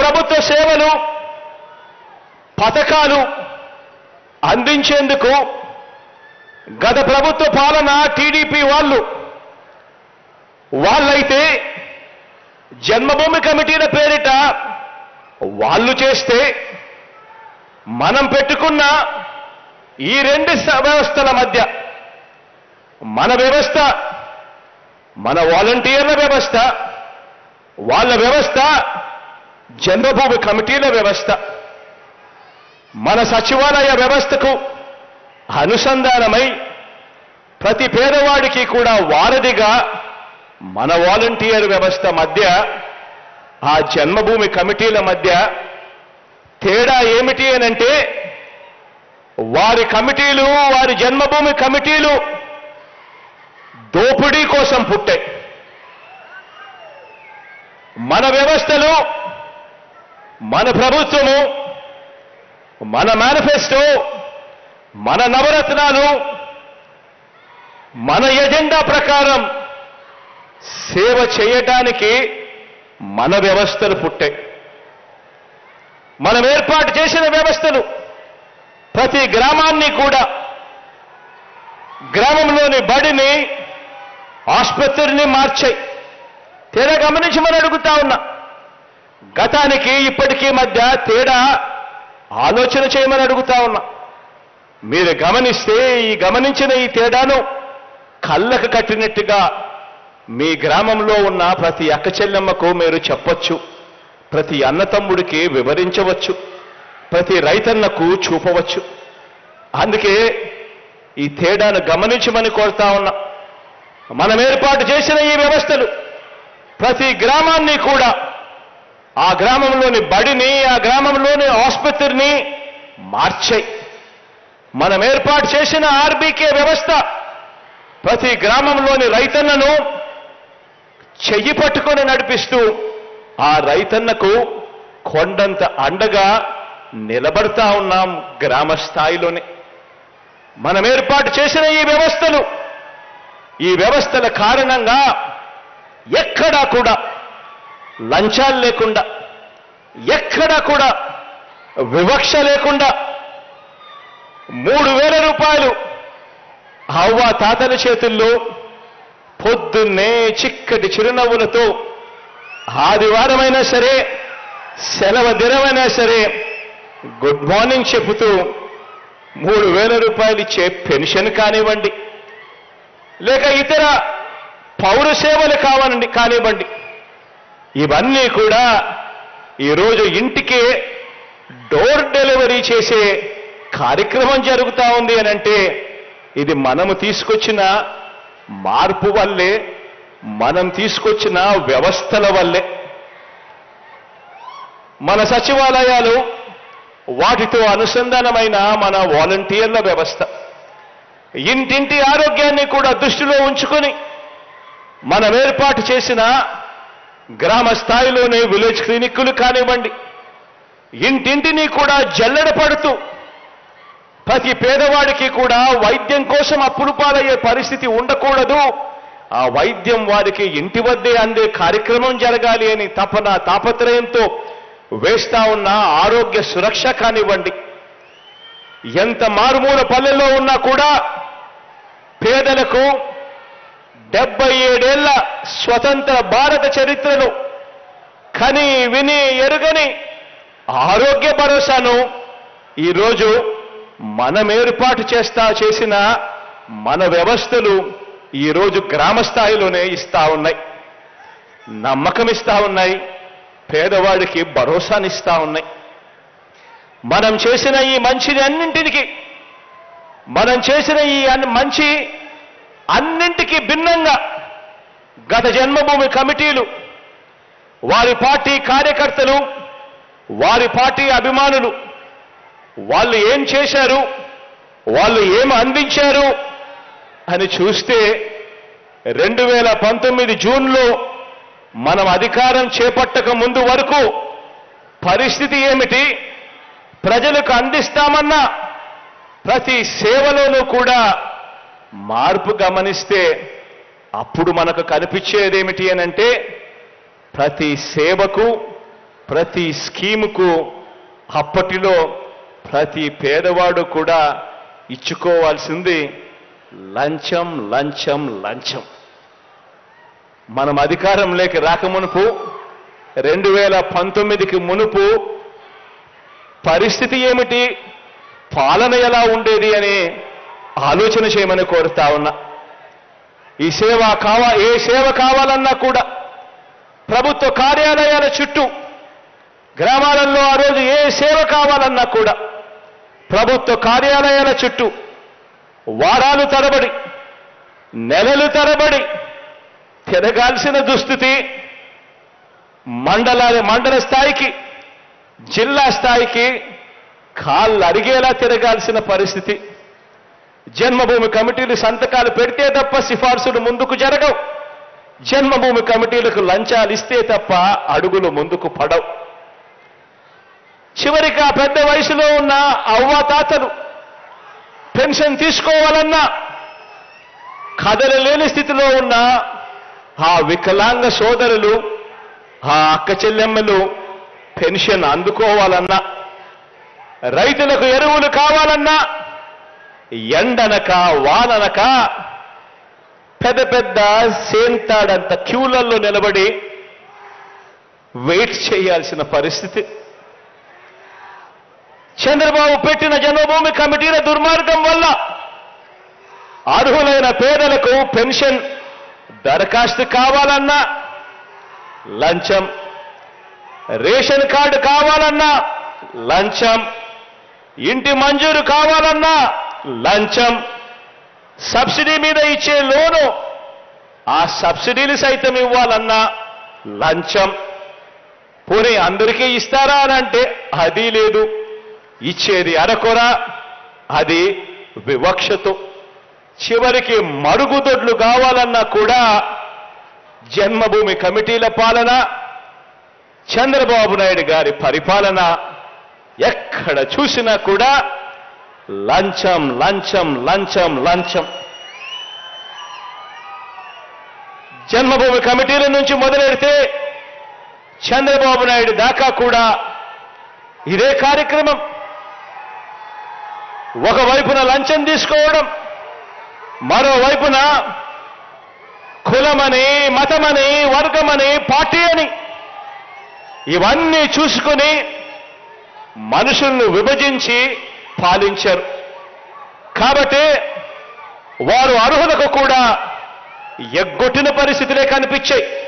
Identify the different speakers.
Speaker 1: ప్రభుత్వ సేవలు పథకాలు అందించేందుకు గత ప్రభుత్వ పాలన టీడీపీ వాళ్ళు వాళ్ళైతే జన్మభూమి కమిటీల పేరిట వాళ్ళు చేస్తే మనం పెట్టుకున్న ఈ రెండు స- వ్యవస్థల మధ్య మన వ్యవస్థ మన వాలంటీర్ల వ్యవస్థ వాళ్ళ వ్యవస్థ జన్మభూమి కమిటీల వ్యవస్థ మన సచివాలయ వ్యవస్థకు అనుసంధానమై ప్రతి పేదవాడికి కూడా వారధిగా మన వాలంటీర్ వ్యవస్థ మధ్య ఆ జన్మభూమి కమిటీల మధ్య తేడా ఏమిటి అనంటే వారి కమిటీలు వారి జన్మభూమి కమిటీలు దోపిడీ కోసం పుట్టాయి మన వ్యవస్థలు మన ప్రభుత్వము మన మేనిఫెస్టో మన నవరత్నాలు మన ఎజెండా ప్రకారం సేవ చేయటానికి మన వ్యవస్థలు పుట్టాయి మనం ఏర్పాటు చేసిన వ్యవస్థలు ప్రతి గ్రామాన్ని కూడా గ్రామంలోని బడిని ఆసుపత్రిని మార్చాయి తేడా గమనించి మనం అడుగుతా ఉన్నా గతానికి ఇప్పటికీ మధ్య తేడా ఆలోచన చేయమని అడుగుతా ఉన్నా మీరు గమనిస్తే ఈ గమనించిన ఈ తేడాను కళ్ళకు కట్టినట్టుగా మీ గ్రామంలో ఉన్న ప్రతి అక్క చెల్లెమ్మకు మీరు చెప్పొచ్చు ప్రతి అన్నతమ్ముడికి వివరించవచ్చు ప్రతి రైతన్నకు చూపవచ్చు అందుకే ఈ తేడాను గమనించమని కోరుతా ఉన్నా మనం ఏర్పాటు చేసిన ఈ వ్యవస్థలు ప్రతి గ్రామాన్ని కూడా ఆ గ్రామంలోని బడిని ఆ గ్రామంలోని ఆసుపత్రిని మార్చాయి మనం ఏర్పాటు చేసిన ఆర్బీకే వ్యవస్థ ప్రతి గ్రామంలోని రైతన్నను చెయ్యి పట్టుకొని నడిపిస్తూ ఆ రైతన్నకు కొండంత అండగా నిలబడతా ఉన్నాం గ్రామ స్థాయిలోనే మనం ఏర్పాటు చేసిన ఈ వ్యవస్థలు ఈ వ్యవస్థల కారణంగా ఎక్కడా కూడా లంచాలు లేకుండా ఎక్కడా కూడా వివక్ష లేకుండా మూడు వేల రూపాయలు హవ్వ తాతల చేతుల్లో పొద్దున్నే చిక్కటి చిరునవ్వులతో ఆదివారమైనా సరే సెలవు దినమైనా సరే గుడ్ మార్నింగ్ చెబుతూ మూడు వేల రూపాయలు ఇచ్చే పెన్షన్ కానివ్వండి లేక ఇతర పౌర సేవలు కావాలండి కానివ్వండి ఇవన్నీ కూడా ఈరోజు ఇంటికే డోర్ డెలివరీ చేసే కార్యక్రమం జరుగుతా ఉంది అని అంటే ఇది మనము తీసుకొచ్చిన మార్పు వల్లే మనం తీసుకొచ్చిన వ్యవస్థల వల్లే మన సచివాలయాలు వాటితో అనుసంధానమైన మన వాలంటీర్ల వ్యవస్థ ఇంటింటి ఆరోగ్యాన్ని కూడా దృష్టిలో ఉంచుకొని మనం ఏర్పాటు చేసిన గ్రామ స్థాయిలోనే విలేజ్ క్లినిక్కులు కానివ్వండి ఇంటింటిని కూడా జల్లెడ పడుతూ ప్రతి పేదవాడికి కూడా వైద్యం కోసం అప్పులు పాలయ్యే పరిస్థితి ఉండకూడదు ఆ వైద్యం వారికి ఇంటి వద్దే అందే కార్యక్రమం జరగాలి అని తపన తాపత్రయంతో వేస్తా ఉన్న ఆరోగ్య సురక్ష కానివ్వండి ఎంత మారుమూల పల్లెల్లో ఉన్నా కూడా పేదలకు డెబ్బై ఏడేళ్ల స్వతంత్ర భారత చరిత్రను కని విని ఎరుగని ఆరోగ్య భరోసాను ఈరోజు మనం ఏర్పాటు చేస్తా చేసిన మన వ్యవస్థలు ఈరోజు గ్రామ స్థాయిలోనే ఇస్తా ఉన్నాయి నమ్మకం ఇస్తా ఉన్నాయి పేదవాడికి భరోసానిస్తా ఉన్నాయి మనం చేసిన ఈ మంచిని అన్నింటికి మనం చేసిన ఈ అన్- మంచి అన్నింటికి భిన్నంగా గత జన్మభూమి కమిటీలు వారి పార్టీ కార్యకర్తలు వారి పార్టీ అభిమానులు వాళ్ళు ఏం చేశారు వాళ్ళు ఏం అందించారు అని చూస్తే రెండు వేల పంతొమ్మిది జూన్లో మనం అధికారం చేపట్టక ముందు వరకు పరిస్థితి ఏమిటి ప్రజలకు అందిస్తామన్న ప్రతి సేవలోనూ కూడా మార్పు గమనిస్తే అప్పుడు మనకు కనిపించేదేమిటి అనంటే ప్రతి సేవకు ప్రతి స్కీముకు అప్పటిలో ప్రతి పేదవాడు కూడా ఇచ్చుకోవాల్సింది లంచం లంచం లంచం మనం అధికారంలోకి రాకమునుపు రెండు వేల పంతొమ్మిదికి మునుపు పరిస్థితి ఏమిటి పాలన ఎలా ఉండేది అని ఆలోచన చేయమని కోరుతా ఉన్నా ఈ సేవ కావా ఏ సేవ కావాలన్నా కూడా ప్రభుత్వ కార్యాలయాల చుట్టూ గ్రామాలలో ఆ రోజు ఏ సేవ కావాలన్నా కూడా ప్రభుత్వ కార్యాలయాల చుట్టూ వారాలు తరబడి నెలలు తరబడి తిరగాల్సిన దుస్థితి మండల మండల స్థాయికి జిల్లా స్థాయికి కాళ్ళు అరిగేలా తిరగాల్సిన పరిస్థితి జన్మభూమి కమిటీలు సంతకాలు పెడితే తప్ప సిఫార్సులు ముందుకు జరగవు జన్మభూమి కమిటీలకు లంచాలు ఇస్తే తప్ప అడుగులు ముందుకు పడవు చివరికి ఆ పెద్ద వయసులో ఉన్న అవ్వాతాతలు పెన్షన్ తీసుకోవాలన్నా కదలలేని స్థితిలో ఉన్న ఆ వికలాంగ సోదరులు ఆ అక్క చెల్లెమ్మలు పెన్షన్ అందుకోవాలన్నా రైతులకు ఎరువులు కావాలన్నా ఎండనక వాననక పెద్ద పెద్ద సేంతాడంత క్యూలలో నిలబడి వెయిట్ చేయాల్సిన పరిస్థితి చంద్రబాబు పెట్టిన జన్మభూమి కమిటీల దుర్మార్గం వల్ల అర్హులైన పేదలకు పెన్షన్ దరఖాస్తు కావాలన్నా లంచం రేషన్ కార్డు కావాలన్నా లంచం ఇంటి మంజూరు కావాలన్నా లంచం సబ్సిడీ మీద ఇచ్చే లోను ఆ సబ్సిడీలు సైతం ఇవ్వాలన్నా లంచం పోనీ అందరికీ ఇస్తారా అని అంటే అది లేదు ఇచ్చేది అరకొర అది వివక్షతో చివరికి మరుగుదొడ్లు కావాలన్నా కూడా జన్మభూమి కమిటీల పాలన చంద్రబాబు నాయుడు గారి పరిపాలన ఎక్కడ చూసినా కూడా లంచం లంచం లంచం లంచం జన్మభూమి కమిటీల నుంచి మొదలెడితే చంద్రబాబు నాయుడు దాకా కూడా ఇదే కార్యక్రమం ఒకవైపున లంచం తీసుకోవడం మరోవైపున కులమని మతమని వర్గమని పార్టీ అని ఇవన్నీ చూసుకుని మనుషులను విభజించి పాలించారు కాబట్టి వారు అర్హులకు కూడా ఎగ్గొట్టిన పరిస్థితులే కనిపించాయి